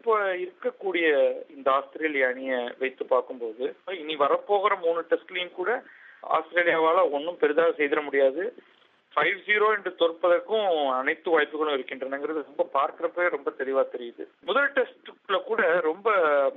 இப்ப இருக்கக்கூடிய இந்த ஆஸ்திரேலிய அணியை வைத்து பார்க்கும்போது இனி வரப்போகிற மூணு டெஸ்ட்லயும் கூட ஆஸ்திரேலியாவால ஒன்றும் பெரிதாக செய்திட முடியாது ஃபைவ் ஜீரோ என்று தோற்பதற்கும் அனைத்து வாய்ப்புகளும் இருக்கின்றனங்கிறது ரொம்ப பார்க்கிறப்பவே ரொம்ப தெளிவா தெரியுது முதல் டெஸ்ட்ல கூட ரொம்ப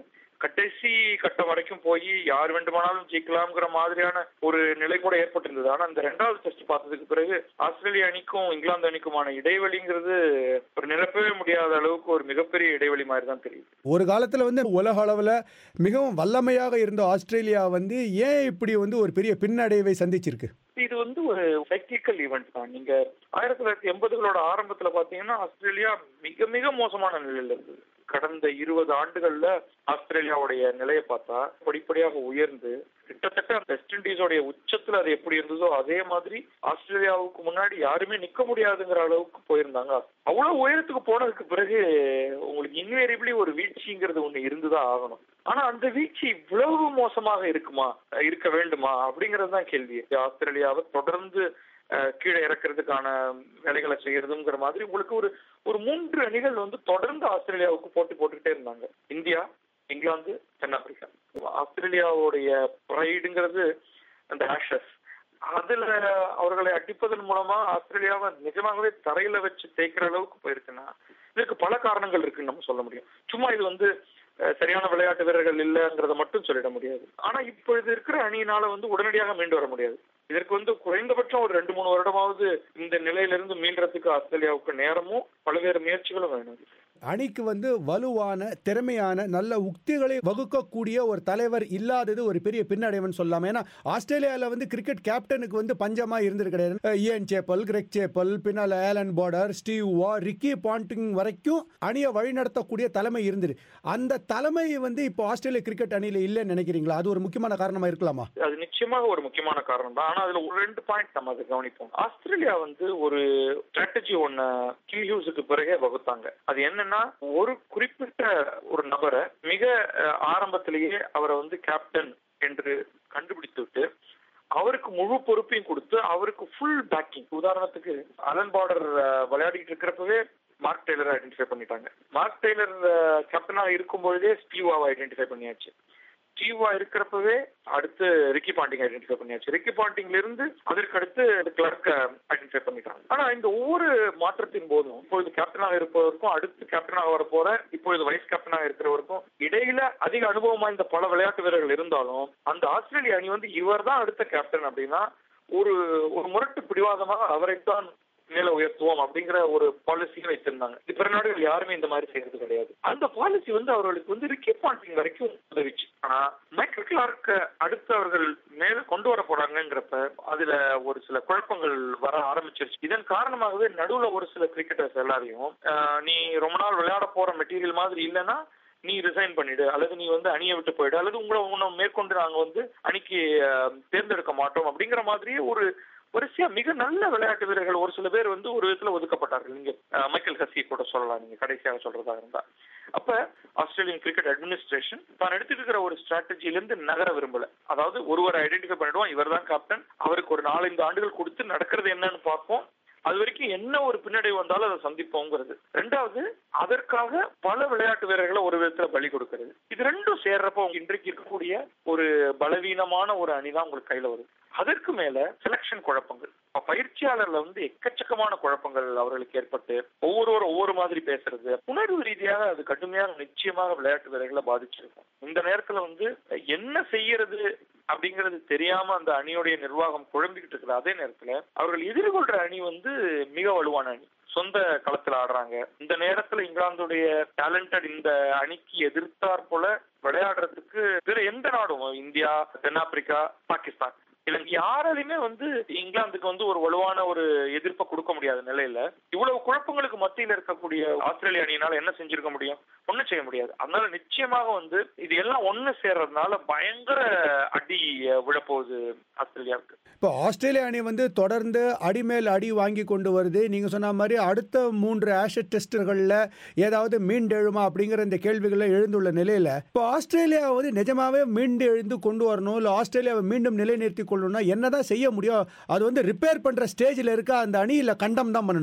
கடைசி கட்டம் வரைக்கும் போய் யார் வேண்டுமானாலும் ஜெயிக்கலாம்ங்கிற மாதிரியான ஒரு நிலை கூட ஏற்பட்டிருந்தது ஆனா அந்த ரெண்டாவது டெஸ்ட் பார்த்ததுக்கு பிறகு ஆஸ்திரேலிய அணிக்கும் இங்கிலாந்து அணிக்குமான இடைவெளிங்கிறது ஒரு நிரப்பவே முடியாத அளவுக்கு ஒரு மிகப்பெரிய இடைவெளி மாதிரி தான் தெரியுது ஒரு காலத்தில் வந்து உலக அளவில் மிகவும் வல்லமையாக இருந்த ஆஸ்திரேலியா வந்து ஏன் இப்படி வந்து ஒரு பெரிய பின்னடைவை சந்திச்சிருக்கு இது வந்து ஒரு சைக்கிளிக்கல் ஈவெண்ட் தான் நீங்க ஆயிரத்தி தொள்ளாயிரத்தி எண்பதுகளோட ஆரம்பத்துல பாத்தீங்கன்னா ஆஸ்திரேலியா மிக மிக மோசமான நிலையில இருந்தது கடந்த இருபது ஆண்டுகள்ல ஆஸ்திரேலியாவுடைய நிலையை பார்த்தா படிப்படியாக உயர்ந்து கிட்டத்தட்ட வெஸ்ட் இண்டீஸோடைய உச்சத்துல அது எப்படி இருந்ததோ அதே மாதிரி ஆஸ்திரேலியாவுக்கு முன்னாடி யாருமே நிக்க முடியாதுங்கிற அளவுக்கு போயிருந்தாங்க அவ்வளவு உயரத்துக்கு போனதுக்கு பிறகு உங்களுக்கு இன்வேரியபிளி ஒரு வீழ்ச்சிங்கிறது ஒண்ணு இருந்துதான் ஆகணும் ஆனா அந்த வீழ்ச்சி இவ்வளவு மோசமாக இருக்குமா இருக்க வேண்டுமா அப்படிங்கறது தான் கேள்வி ஆஸ்திரேலியாவை தொடர்ந்து கீழே இறக்குறதுக்கான வேலைகளை செய்யறதுங்கிற மாதிரி உங்களுக்கு ஒரு ஒரு மூன்று அணிகள் வந்து தொடர்ந்து ஆஸ்திரேலியாவுக்கு போட்டி போட்டுக்கிட்டே இருந்தாங்க இந்தியா இங்கிலாந்து தென்னாப்பிரிக்கா ஆஸ்திரேலியாவுடைய ப்ரைடுங்கிறது அந்த ஆஷஸ் அதுல அவர்களை அடிப்பதன் மூலமா ஆஸ்திரேலியாவை நிஜமாகவே தரையில வச்சு தேய்க்கிற அளவுக்கு போயிருக்குன்னா இதுக்கு பல காரணங்கள் இருக்குன்னு நம்ம சொல்ல முடியும் சும்மா இது வந்து சரியான விளையாட்டு வீரர்கள் இல்லைங்கிறத மட்டும் சொல்லிட முடியாது ஆனா இப்பொழுது இருக்கிற அணியினால வந்து உடனடியாக மீண்டு வர முடியாது இதற்கு வந்து குறைந்தபட்சம் ஒரு ரெண்டு மூணு வருடமாவது இந்த நிலையிலிருந்து மீள்றதுக்கு ஆஸ்திரேலியாவுக்கு நேரமும் பல்வேறு முயற்சிகளும் வேணும் அணிக்கு வந்து வலுவான திறமையான நல்ல உக்திகளை வகுக்கக்கூடிய ஒரு தலைவர் இல்லாதது ஒரு பெரிய பின்னடைவுன்னு சொல்லலாம் ஏன்னா ஆஸ்திரேலியாவில் வந்து கிரிக்கெட் கேப்டனுக்கு வந்து பஞ்சமா இருந்தது கிடையாது இயன் சேப்பல் கிரெக் சேப்பல் பின்னால் Allan Border Steve Waugh Ricky Ponting வரைக்கும் அணியை வழிநடத்தக்கூடிய தலைமை இருந்தது அந்த தலைமை வந்து இப்போ ஆஸ்திரேலிய கிரிக்கெட் அணியில இல்லைன்னு நினைக்கிறீங்களா அது ஒரு முக்கியமான காரணமா இருக்கலாமா அது நிச்சயமாக ஒரு முக்கியமான காரணம் தான் ஆனா அதுல ஒரு ரெண்டு பாயிண்ட் நம்ம அதை கவனிப்போம் ஆஸ்திரேலியா வந்து ஒரு ஸ்ட்ராட்டஜி ஒன்னு கில் ஹியூஸுக்கு பிறகே வகுத்தாங்க அது என்னன்னா ஒரு குறிப்பிட்ட ஒரு நபரை மிக ஆரம்பத்திலேயே அவரை வந்து கேப்டன் என்று கண்டுபிடித்து விட்டு அவருக்கு முழு பொறுப்பையும் கொடுத்து அவருக்கு ஃபுல் பேக்கிங் உதாரணத்துக்கு அலன் பார்டர் விளையாடிட்டு இருக்கிறப்பவே மார்க் டெய்லர் ஐடென்டிஃபை பண்ணிட்டாங்க மார்க் டெய்லர் கேப்டனா இருக்கும் பொழுதே ஸ்டீவாவை ஐடென்டிஃபை பண்ணியாச்சு ஸ்டீவா இருக்கிறப்பவே அடுத்து ரிக்கி பாண்டிங் ஐடென்டிஃபை பண்ணியாச்சு ரிக்கி பாண்டிங்ல இருந்து அதற்கு அடுத்து கிளர்க் ஐடென்டிஃபை பண்ணிட்டாங்க ஆனா இந்த ஒவ்வொரு மாற்றத்தின் போதும் இப்பொழுது கேப்டனாக இருப்பவருக்கும் அடுத்து கேப்டனாக வர போற இப்பொழுது வைஸ் கேப்டனாக இருக்கிறவருக்கும் இடையில அதிக அனுபவம் வாய்ந்த பல விளையாட்டு வீரர்கள் இருந்தாலும் அந்த ஆஸ்திரேலிய அணி வந்து இவர் தான் அடுத்த கேப்டன் அப்படின்னா ஒரு ஒரு முரட்டு பிடிவாதமாக அவரைத்தான் மேல உயர்த்துவோம் அப்படிங்கிற ஒரு பாலிசியை வைத்திருந்தாங்க பிற நாடுகள் யாருமே இந்த மாதிரி செய்யறது கிடையாது அந்த பாலிசி வந்து அவர்களுக்கு வந்து ரிக்கி பாண்டிங் வரைக்கும் உதவிச்சு ஆனா மைக்கேல் கிளார்க் அடுத்து அவர்கள் மேல கொண்டு வர போறாங்கிறப்ப அதுல ஒரு சில குழப்பங்கள் வர ஆரம்பிச்சிருச்சு இதன் காரணமாகவே நடுவுல ஒரு சில கிரிக்கெட்டர்ஸ் எல்லாரையும் நீ ரொம்ப நாள் விளையாட போற மெட்டீரியல் மாதிரி இல்லைன்னா நீ ரிசைன் பண்ணிடு அல்லது நீ வந்து அணியை விட்டு போயிடு அல்லது உங்களை உன்னை மேற்கொண்டு நாங்க வந்து அணிக்கு தேர்ந்தெடுக்க மாட்டோம் அப்படிங்கிற மாதிரியே ஒரு வரிசையா மிக நல்ல விளையாட்டு வீரர்கள் ஒரு சில பேர் வந்து ஒரு விதத்துல ஒதுக்கப்பட்டார்கள் நீங்க மைக்கேல் ஹசி கூட சொல்லலாம் நீங்க கடைசியாக சொல்றதா இருந்தா அப்ப ஆஸ்திரேலியன் கிரிக்கெட் அட்மினிஸ்ட்ரேஷன் தான் எடுத்துட்டு இருக்கிற ஒரு ஸ்ட்ராட்டஜில இருந்து நகர விரும்பல அதாவது ஒருவரை ஐடென்டிஃபை பண்ணிடுவோம் இவர் தான் கேப்டன் அவருக்கு ஒரு நாலஞ்சு ஆண்டுகள் கொடுத்து நடக்கிறது என்னன்னு பார்ப்போம் அது வரைக்கும் என்ன ஒரு பின்னடைவு வந்தாலும் அதை சந்திப்போங்கிறது ரெண்டாவது அதற்காக பல விளையாட்டு வீரர்களை ஒரு விதத்துல பலி கொடுக்கிறது இது ரெண்டும் சேர்றப்போ இன்றைக்கு இருக்கக்கூடிய ஒரு பலவீனமான ஒரு அணிதான் உங்களுக்கு கையில வருது அதற்கு மேல செலக்ஷன் குழப்பங்கள் பயிற்சியாளர்ல வந்து எக்கச்சக்கமான குழப்பங்கள் அவர்களுக்கு ஏற்பட்டு ஒவ்வொருவரும் ஒவ்வொரு மாதிரி பேசுறது உணர்வு ரீதியாக அது கடுமையாக நிச்சயமாக விளையாட்டு வீரர்களை பாதிச்சிருக்கும் இந்த நேரத்துல வந்து என்ன செய்யறது அப்படிங்கிறது தெரியாம அந்த அணியுடைய நிர்வாகம் குழம்பிக்கிட்டு இருக்கிற அதே நேரத்துல அவர்கள் எதிர்கொள்ற அணி வந்து மிக வலுவான அணி சொந்த களத்துல ஆடுறாங்க இந்த நேரத்துல இங்கிலாந்துடைய டேலண்டட் இந்த அணிக்கு எதிர்த்தாற் போல விளையாடுறதுக்கு வேற எந்த நாடும் இந்தியா தென்னாப்பிரிக்கா பாகிஸ்தான் இதுல யாராலையுமே வந்து இங்கிலாந்துக்கு வந்து ஒரு வலுவான ஒரு எதிர்ப்பை கொடுக்க முடியாத நிலையில இவ்வளவு குழப்பங்களுக்கு மத்தியில் இருக்கக்கூடிய ஆஸ்திரேலிய அணியினால என்ன செஞ்சிருக்க முடியும் ஒண்ணும் செய்ய முடியாது அதனால நிச்சயமாக வந்து இது எல்லாம் ஒண்ணு சேர்றதுனால பயங்கர அடி விழப்போகுது ஆஸ்திரேலியாவுக்கு இப்போ ஆஸ்திரேலியா அணி வந்து தொடர்ந்து அடிமேல் அடி வாங்கி கொண்டு வருது நீங்க சொன்ன மாதிரி அடுத்த மூன்று ஆஷட் டெஸ்டுகளில் ஏதாவது மீண்டெழுமா அப்படிங்கிற இந்த கேள்விகளை எழுந்துள்ள நிலையில இப்போ ஆஸ்திரேலியா வந்து நிஜமாவே மீண்டு எழுந்து கொண்டு வரணும் இல்லை ஆஸ்திரேலியாவை மீண்டும் நிலைநிறுத்தி கொள்ளணும்னா என்னதான் செய்ய முடியும் அது வந்து ரிப்பேர் பண்ற ஸ்டேஜில் இருக்க அந்த அணியில கண்டம் தான் பண்ணணுமா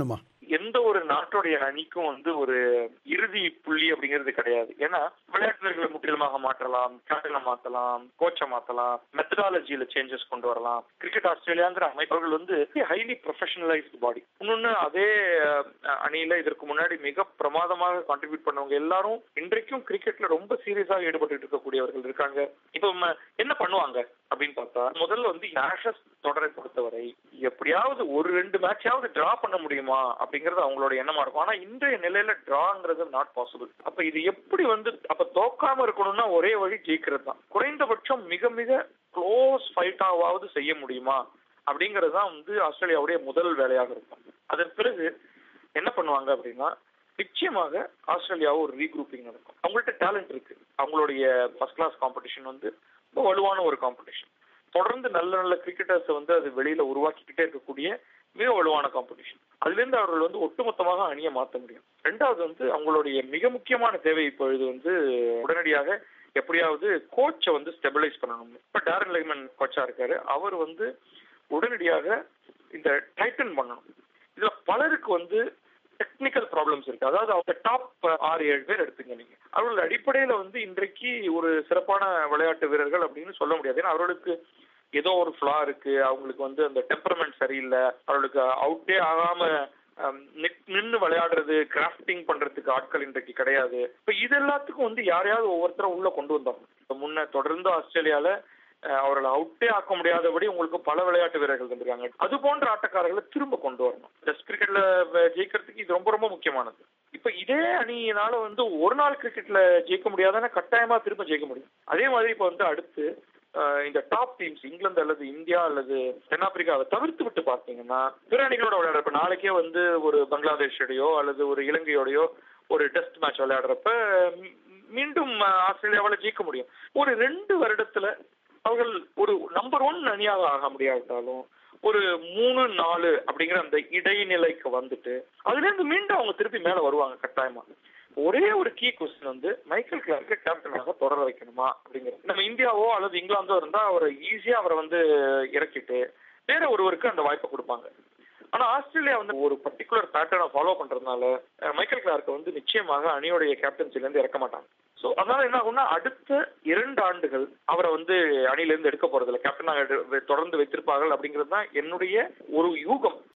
எந்த ஒரு நாட்டுடைய அணிக்கும் வந்து ஒரு இறுதி புள்ளி அப்படிங்கிறது கிடையாது ஏன்னா விளையாட்டு வீரர்களை முற்றிலுமாக மாற்றலாம் கேப்டனை மாத்தலாம் கோச்சை மாத்தலாம் மெத்தடாலஜியில சேஞ்சஸ் கொண்டு வரலாம் கிரிக்கெட் ஆஸ்திரேலியாங்கிற அமைப்புகள் வந்து ஹைலி ப்ரொஃபஷனலைஸ்டு பாடி இன்னொன்னு அதே அஹ், அணியில இதற்கு முன்னாடி மிக பிரமாதமாக கான்ட்ரிபியூட் பண்ணவங்க எல்லாரும் இன்றைக்கும் கிரிக்கெட்ல ரொம்ப சீரியஸாக ஈடுபட்டு இருக்கக்கூடியவர்கள் இருக்காங்க இப்போ நம்ம என்ன பண்ணுவாங்க அப்படின்னு பார்த்தா முதல்ல வந்து ஆஷஸ் தொடரை பொறுத்தவரை எப்படியாவது ஒரு ரெண்டு மேட்சாவது டிரா பண்ண முடியுமா அப்படிங்கறது அவங்களோட எண்ணமா இருக்கும் ஆனா இன்றைய நிலையில டிராங்கிறது நாட் பாசிபிள் அப்ப இது எப்படி வந்து அப்ப தோக்காம இருக்கணும்னா ஒரே வழி ஜெயிக்கிறது தான் குறைந்தபட்சம் மிக மிக க்ளோஸ் ஃபைட்டாவது செய்ய முடியுமா அப்படிங்கிறது தான் வந்து ஆஸ்திரேலியாவுடைய முதல் வேலையாக இருக்கும் அதன் பிறகு என்ன பண்ணுவாங்க அப்படின்னா நிச்சயமாக ஆஸ்திரேலியாவும் ஒரு ரீக்ரூப்பிங் நடக்கும் அவங்கள்ட்ட டேலண்ட் இருக்கு அவங்களுடைய ஃபர்ஸ்ட் கிளாஸ் காம்படிஷன் வந்து ரொம்ப வலுவான ஒரு காம்படிஷன் தொடர்ந்து நல்ல நல்ல கிரிக்கெட்டர்ஸ் வந்து அது வெளியில உருவாக்கிக்கிட்டே இருக்கக்கூடிய மிக வலுவான காம்படிஷன் அதுல இருந்து அவர்கள் வந்து ஒட்டுமொத்தமாக அணியை மாற்ற முடியும் ரெண்டாவது வந்து அவங்களுடைய மிக முக்கியமான தேவை இப்பொழுது வந்து உடனடியாக எப்படியாவது கோச்சை வந்து ஸ்டெபிலைஸ் பண்ணணும் இப்ப டேரன் லைமன் கோச்சா இருக்காரு அவர் வந்து உடனடியாக இந்த டைட்டன் பண்ணணும் இதுல பலருக்கு வந்து டெக்னிக்கல் ப்ராப்ளம்ஸ் இருக்கு அதாவது அவங்க டாப் ஆறு ஏழு பேர் எடுத்துங்க நீங்க அவர்கள் அடிப்படையில வந்து இன்றைக்கு ஒரு சிறப்பான விளையாட்டு வீரர்கள் அப்படின்னு சொல்ல முடியாது ஏன்னா அவர்களுக்கு ஏதோ ஒரு ஃப்ளா இருக்கு அவங்களுக்கு வந்து அந்த டெம்பரமெண்ட் சரியில்லை அவர்களுக்கு அவுட்டே ஆகாம நின்று விளையாடுறது கிராஃப்டிங் பண்றதுக்கு ஆட்கள் இன்றைக்கு கிடையாது இப்ப இது எல்லாத்துக்கும் வந்து யாரையாவது ஒவ்வொருத்தரும் உள்ள கொண்டு வந்தோம் இப்ப முன்ன தொடர்ந்து ஆஸ்திரேலியால அஹ், அவர்களை அவுட்டே ஆக்க முடியாதபடி உங்களுக்கு பல விளையாட்டு வீரர்கள் வந்திருக்காங்க அது போன்ற ஆட்டக்காரர்களை திரும்ப கொண்டு வரணும் டெஸ்ட் கிரிக்கெட்ல ஜெயிக்கிறதுக்கு இது ரொம்ப ரொம்ப முக்கியமானது இப்ப இதே அணியினால வந்து ஒரு நாள் கிரிக்கெட்ல ஜெயிக்க முடியாதான கட்டாயமா திரும்ப ஜெயிக்க முடியும் அதே மாதிரி இப்ப வந்து அடுத்து அஹ், இந்த டாப் டீம்ஸ் இங்கிலாந்து அல்லது இந்தியா அல்லது தென்னாப்பிரிக்காவை தவிர்த்து விட்டு பார்த்தீங்கன்னா பிற அணிகளோட விளையாடுற இப்ப நாளைக்கே வந்து ஒரு பங்களாதேஷோடையோ அல்லது ஒரு இலங்கையோடையோ ஒரு டெஸ்ட் மேட்ச் விளையாடுறப்ப மீ- மீண்டும் அஹ், ஆஸ்திரேலியாவால ஜெயிக்க முடியும் ஒரு ரெண்டு வருடத்துல அவர்கள் ஒரு நம்பர் ஒன் அணியாக ஆக முடியாவிட்டாலும் ஒரு மூணு நாலு அப்படிங்கிற அந்த இடைநிலைக்கு வந்துட்டு அதுல இருந்து மீண்டும் அவங்க திருப்பி மேல வருவாங்க கட்டாயமா ஒரே ஒரு கீ கொஸ்டின் வந்து மைக்கேல் கிளார்க்கு கேப்டனாக தொடர வைக்கணுமா அப்படிங்கிறது நம்ம இந்தியாவோ அல்லது இங்கிலாந்தோ இருந்தா அவரை ஈஸியா அவரை வந்து இறக்கிட்டு வேற ஒருவருக்கு அந்த வாய்ப்பை கொடுப்பாங்க ஆனா ஆஸ்திரேலியா வந்து ஒரு பர்டிகுலர் பேட்டர்னை ஃபாலோ பண்றதுனால அஹ், மைக்கேல் கிளார்க்கு வந்து நிச்சயமாக அணியோடைய கேப்டன்சில இருந்து இறக்க மாட்டாங்க சோ அதனால என்ன ஆகும்னா அடுத்த இரண்டு ஆண்டுகள் அவரை வந்து அணியில இருந்து எடுக்க போறதில்ல கேப்டனாக எடு- தொடர்ந்து வைத்திருப்பார்கள் அப்படிங்கிறது தான் என்னுடைய ஒரு யூகம்